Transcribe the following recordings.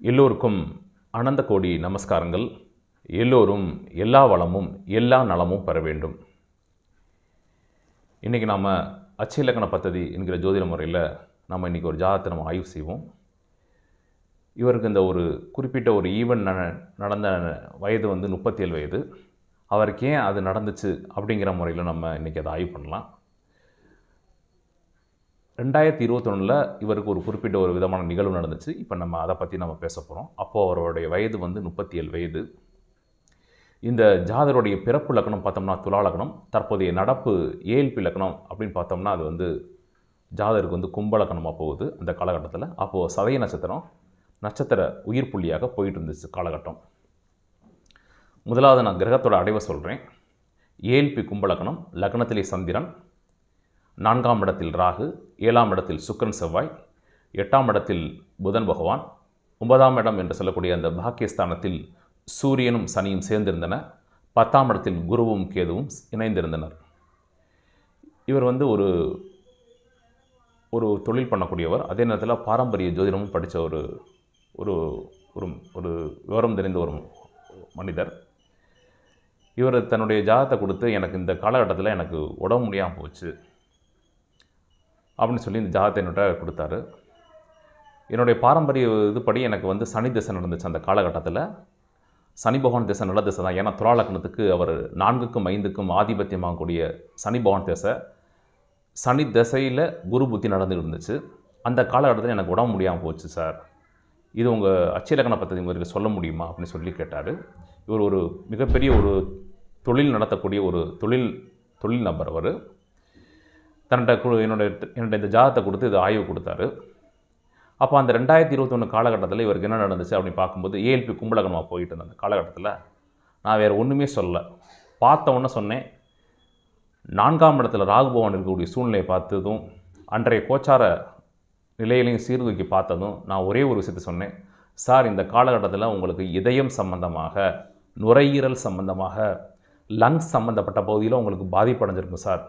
எல்லோருக்கும் அனந்த கோடி நமஸ்காரங்கள் எல்லோரும் எல்லா வளமும் எல்லா நலமும் பெற வேண்டும் இன்றைக்கி நாம் அச்சு இலக்கண பദ്ധதி என்கிற ஜோதிட முறையில் நம்ம இன்றைக்கி ஒரு ஜாதகத்தை நம்ம ஆய்வு செய்வோம் இவருக்கு இந்த ஒரு குறிப்பிட்ட ஒரு ஈவெண்ட் ந நடந்த வயது வந்து முப்பத்தேழு வயது அவருக்கு ஏன் அது நடந்துச்சு அப்படிங்கிற முறையில் நம்ம இன்றைக்கி அதை ஆய்வு பண்ணலாம் ரெண்டாயிரத்தி இருபத்தொன்னில் இவருக்கு ஒரு குறிப்பிட்ட ஒரு விதமான நிகழ்வு நடந்துச்சு இப்போ நம்ம அதை பற்றி நம்ம பேச போகிறோம் அப்போது அவருடைய வயது வந்து முப்பத்தி ஏழு வயது இந்த ஜாதருடைய பிறப்பு லக்கணம் பார்த்தோம்னா துலா லக்கணம் தற்போதைய நடப்பு ஏஎல்பி லக்கணம் அப்படின்னு பார்த்தோம்னா அது வந்து ஜாதருக்கு வந்து கும்ப லக்கணமாக போகுது அந்த காலகட்டத்தில் அப்போது சதய நட்சத்திரம் நட்சத்திர உயிர் புள்ளியாக போயிட்டு இருந்துச்சு காலகட்டம் முதலாவது நான் கிரகத்தோட அடைவை சொல்கிறேன் ஏஎல்பி கும்பலக்கணம் லக்னத்திலே சந்திரன் நான்காம் இடத்தில் ராகு ஏழாம் இடத்தில் சுக்கரன் செவ்வாய் எட்டாம் இடத்தில் புதன் பகவான் ஒன்பதாம் இடம் என்று சொல்லக்கூடிய அந்த பாக்கியஸ்தானத்தில் சூரியனும் சனியும் சேர்ந்திருந்தன பத்தாம் இடத்தில் குருவும் கேதுவும் இணைந்திருந்தனர் இவர் வந்து ஒரு ஒரு தொழில் பண்ணக்கூடியவர் அதே நேரத்தில் பாரம்பரிய ஜோதிடமும் படித்த ஒரு ஒரு ஒரு ஒரு விவரம் தெரிந்த ஒரு மனிதர் இவர் தன்னுடைய ஜாதகத்தை கொடுத்து எனக்கு இந்த காலகட்டத்தில் எனக்கு உடம்பு முடியாமல் போச்சு அப்படின்னு சொல்லி இந்த ஜாதகத்தை என்னோட கொடுத்தாரு என்னுடைய பாரம்பரிய இதுபடி எனக்கு வந்து சனி திசை நடந்துச்சு அந்த காலகட்டத்தில் சனி பகவான் திசை நல்ல திசை தான் ஏன்னா துராலக்கணத்துக்கு அவர் நான்குக்கும் ஐந்துக்கும் ஆதிபத்தியமாகக்கூடிய சனி பகவான் திசை சனி திசையில் குரு புத்தி நடந்துட்டு இருந்துச்சு அந்த காலகட்டத்தில் எனக்கு உடம்பு முடியாமல் போச்சு சார் இது உங்கள் அச்சிலக்கண பദ്ധதி முறையில் சொல்ல முடியுமா அப்படின்னு சொல்லி கேட்டார் இவர் ஒரு மிகப்பெரிய ஒரு தொழில் நடத்தக்கூடிய ஒரு தொழில் தொழில் நபர் அவர் தன்னிட்ட கு என்னோட என்னோட இந்த ஜாதத்தை கொடுத்து இது ஆய்வு கொடுத்தாரு அப்போ அந்த ரெண்டாயிரத்தி இருபத்தொன்று காலகட்டத்தில் இவருக்கு என்ன நடந்துச்சு அப்படின்னு பார்க்கும்போது ஏஎல்பி கும்பலகனமாக போயிட்டு இருந்த அந்த காலகட்டத்தில் நான் வேறு ஒன்றுமே சொல்லலை பார்த்த உடனே சொன்னேன் நான்காம் இடத்துல ராகுபவன் இருக்கக்கூடிய சூழ்நிலையை பார்த்ததும் அன்றைய கோச்சார நிலையிலையும் சீர்தூக்கி பார்த்ததும் நான் ஒரே ஒரு விஷயத்தை சொன்னேன் சார் இந்த காலகட்டத்தில் உங்களுக்கு இதயம் சம்பந்தமாக நுரையீரல் சம்பந்தமாக லங்ஸ் சம்மந்தப்பட்ட பகுதியில் உங்களுக்கு பாதிப்படைஞ்சிருக்கும் சார்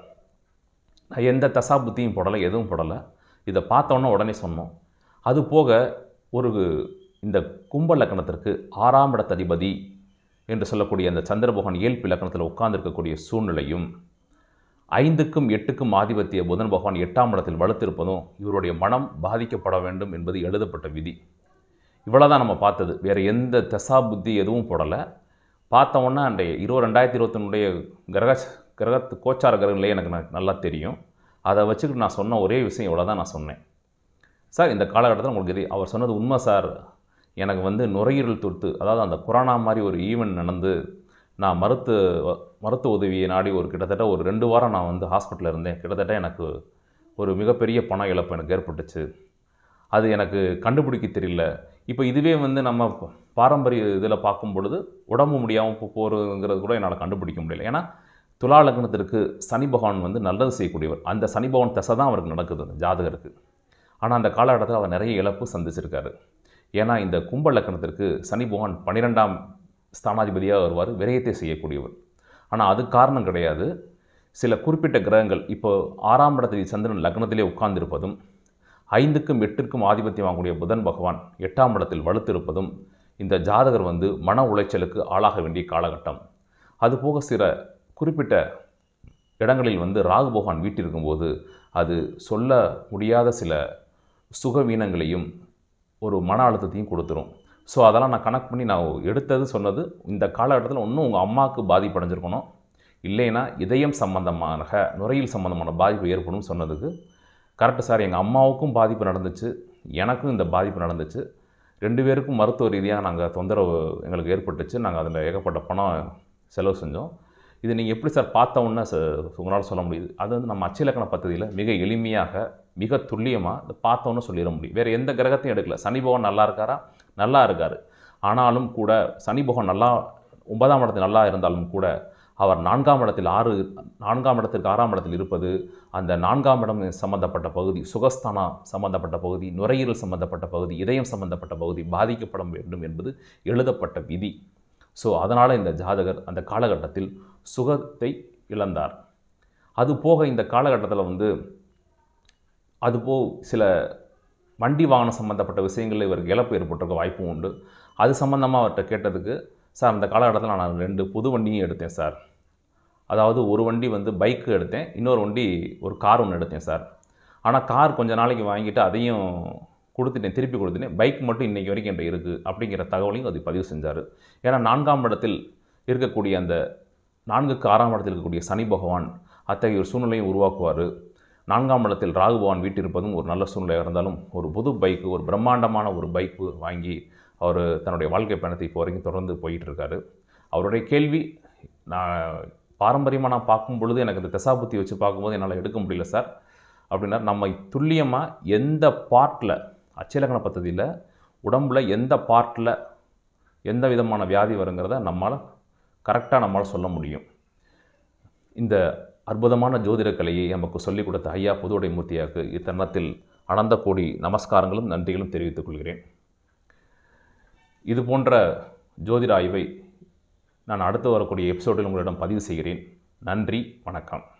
நான் எந்த தசா புத்தியும் போடலை எதுவும் போடலை இதை பார்த்தோன்னே உடனே சொன்னோம் அது போக ஒரு இந்த கும்ப லக்கணத்திற்கு ஆறாம் இடத்ததிபதி என்று சொல்லக்கூடிய அந்த சந்திரபகவான் இயல்பு இலக்கணத்தில் உட்கார்ந்திருக்கக்கூடிய சூழ்நிலையும் ஐந்துக்கும் எட்டுக்கும் ஆதிபத்திய புதன் பகவான் எட்டாம் இடத்தில் வலுத்திருப்பதும் இவருடைய மனம் பாதிக்கப்பட வேண்டும் என்பது எழுதப்பட்ட விதி இவ்வளோதான் நம்ம பார்த்தது வேறு எந்த தசா புத்தி எதுவும் போடலை பார்த்த உடனே அன்றைய இருபது ரெண்டாயிரத்தி இருபத்தொன்னுடைய கிரக கிரகத்து கோச்சார கிரகங்களே எனக்கு ந- நல்லா தெரியும் அதை வச்சுக்கிட்டு நான் சொன்ன ஒரே விஷயம் இவ்வளோ தான் நான் சொன்னேன் சார் இந்த காலகட்டத்தில் உங்களுக்கு இது அவர் சொன்னது உண்மை சார் எனக்கு வந்து நுரையீரல் தொத்து அதாவது அந்த கொரோனா மாதிரி ஒரு ஈவெண்ட் நடந்து நான் மருத்துவ மருத்துவ உதவியை நாடி ஒரு கிட்டத்தட்ட ஒரு ரெண்டு வாரம் நான் வந்து ஹாஸ்பிட்டலில் இருந்தேன் கிட்டத்தட்ட எனக்கு ஒரு மிகப்பெரிய பண இழப்பு எனக்கு ஏற்பட்டுச்சு அது எனக்கு கண்டுபிடிக்க தெரியல இப்போ இதுவே வந்து நம்ம ப- பாரம்பரிய இதில் பார்க்கும் பொழுது உடம்பு முடியாமல் போ போகிறதுங்கிறது கூட என்னால் கண்டுபிடிக்க முடியல ஏன்னா துலா லக்னத்திற்கு சனி பகவான் வந்து நல்லது செய்யக்கூடியவர் அந்த சனி பகவான் தசை தான் அவருக்கு நடக்குது அந்த ஜாதகருக்கு ஆனால் அந்த காலகட்டத்தில் அவர் நிறைய இழப்பு சந்திச்சிருக்காரு ஏன்னா இந்த கும்ப லக்கணத்திற்கு சனி பகவான் பன்னிரெண்டாம் ஸ்தானாதிபதியாக வருவார் விரயத்தை செய்யக்கூடியவர் ஆனால் அது காரணம் கிடையாது சில குறிப்பிட்ட கிரகங்கள் இப்போ ஆறாம் இடத்தில் சந்திரன் லக்னத்திலே உட்கார்ந்திருப்பதும் ஐந்துக்கும் எட்டிற்கும் ஆதிபத்தியம் வாங்கக்கூடிய புதன் பகவான் எட்டாம் இடத்தில் வலுத்திருப்பதும் இந்த ஜாதகர் வந்து மன உளைச்சலுக்கு ஆளாக வேண்டிய காலகட்டம் அதுபோக சில குறிப்பிட்ட இடங்களில் வந்து ராகு பகவான் வீட்டிருக்கும்போது அது சொல்ல முடியாத சில சுகவீனங்களையும் ஒரு மன அழுத்தத்தையும் கொடுத்துரும் ஸோ அதெல்லாம் நான் கணக்கு பண்ணி நான் எடுத்தது சொன்னது இந்த காலகட்டத்தில் இன்னும் உங்கள் அம்மாவுக்கு பாதிப்படைஞ்சிருக்கணும் இல்லைன்னா இதயம் சம்பந்தமான நுரையீரல் சம்பந்தமான பாதிப்பு ஏற்படும் சொன்னதுக்கு கரெக்டு சார் எங்கள் அம்மாவுக்கும் பாதிப்பு நடந்துச்சு எனக்கும் இந்த பாதிப்பு நடந்துச்சு ரெண்டு பேருக்கும் மருத்துவ ரீதியாக நாங்கள் தொந்தரவு எங்களுக்கு ஏற்பட்டுச்சு நாங்கள் அதில் ஏகப்பட்ட பணம் செலவு செஞ்சோம் இது நீங்கள் எப்படி சார் பார்த்த உடனே ச உங்களால் சொல்ல முடியுது அது வந்து நம்ம அச்சிலக்கண பദ്ധதியில் மிக எளிமையாக மிக துல்லியமாக இதை பார்த்தோன்னு சொல்லிட முடியும் வேறு எந்த கிரகத்தையும் எடுக்கல சனி பகவான் நல்லா இருக்காரா நல்லா இருக்கார் ஆனாலும் கூட சனி பகவான் நல்லா ஒன்பதாம் இடத்தில் நல்லா இருந்தாலும் கூட அவர் நான்காம் இடத்தில் ஆறு நான்காம் இடத்திற்கு ஆறாம் இடத்தில் இருப்பது அந்த நான்காம் இடம் சம்பந்தப்பட்ட பகுதி சுகஸ்தானா சம்பந்தப்பட்ட பகுதி நுரையீரல் சம்பந்தப்பட்ட பகுதி இதயம் சம்பந்தப்பட்ட பகுதி பாதிக்கப்பட வேண்டும் என்பது எழுதப்பட்ட விதி ஸோ அதனால் இந்த ஜாதகர் அந்த காலகட்டத்தில் சுகத்தை இழந்தார் அது போக இந்த காலகட்டத்தில் வந்து அதுபோ சில வண்டி வாகனம் சம்மந்தப்பட்ட விஷயங்களில் இவருக்கு இழப்பு ஏற்பட்டிருக்க வாய்ப்பும் உண்டு அது சம்மந்தமாக அவர்கிட்ட கேட்டதுக்கு சார் அந்த காலகட்டத்தில் நான் ரெண்டு புது வண்டியும் எடுத்தேன் சார் அதாவது ஒரு வண்டி வந்து பைக்கு எடுத்தேன் இன்னொரு வண்டி ஒரு கார் ஒன்று எடுத்தேன் சார் ஆனால் கார் கொஞ்ச நாளைக்கு வாங்கிட்டு அதையும் கொடுத்துட்டேன் திருப்பி கொடுத்துட்டேன் பைக் மட்டும் இன்றைக்கி வரைக்கும் என்கிட்ட இருக்குது அப்படிங்கிற தகவலையும் அது பதிவு செஞ்சார் ஏன்னா நான்காம் இடத்தில் இருக்கக்கூடிய அந்த நான்குக்கு ஆறாம் இடத்தில் இருக்கக்கூடிய சனி பகவான் அத்தகைய ஒரு சூழ்நிலையை உருவாக்குவார் நான்காம் இடத்தில் ராகு பகவான் வீட்டிருப்பதும் ஒரு நல்ல சூழ்நிலையாக இருந்தாலும் ஒரு புது பைக்கு ஒரு பிரம்மாண்டமான ஒரு பைக்கு வாங்கி அவர் தன்னுடைய வாழ்க்கை பயணத்தை இப்போ வரைக்கும் தொடர்ந்து போயிட்டு இருக்காரு அவருடைய கேள்வி நான் பாரம்பரியமாக நான் பார்க்கும் பொழுது எனக்கு இந்த தசாபுத்தி வச்சு பார்க்கும்போது என்னால் எடுக்க முடியல சார் அப்படின்னா நம்ம துல்லியமாக எந்த பார்ட்டில் அச்சலக்கண பദ്ധதியில் உடம்பில் எந்த பார்ட்டில் எந்த விதமான வியாதி வருங்கிறத நம்மால் கரெக்டாக நம்மால் சொல்ல முடியும் இந்த அற்புதமான ஜோதிட கலையை நமக்கு சொல்லிக் கொடுத்த ஐயா புதுவுடை மூர்த்தியாருக்கு இத்தருணத்தில் அனந்த கோடி நமஸ்காரங்களும் நன்றிகளும் தெரிவித்துக் கொள்கிறேன் இது போன்ற ஜோதிட ஆய்வை நான் அடுத்து வரக்கூடிய எபிசோடில் உங்களிடம் பதிவு செய்கிறேன் நன்றி வணக்கம்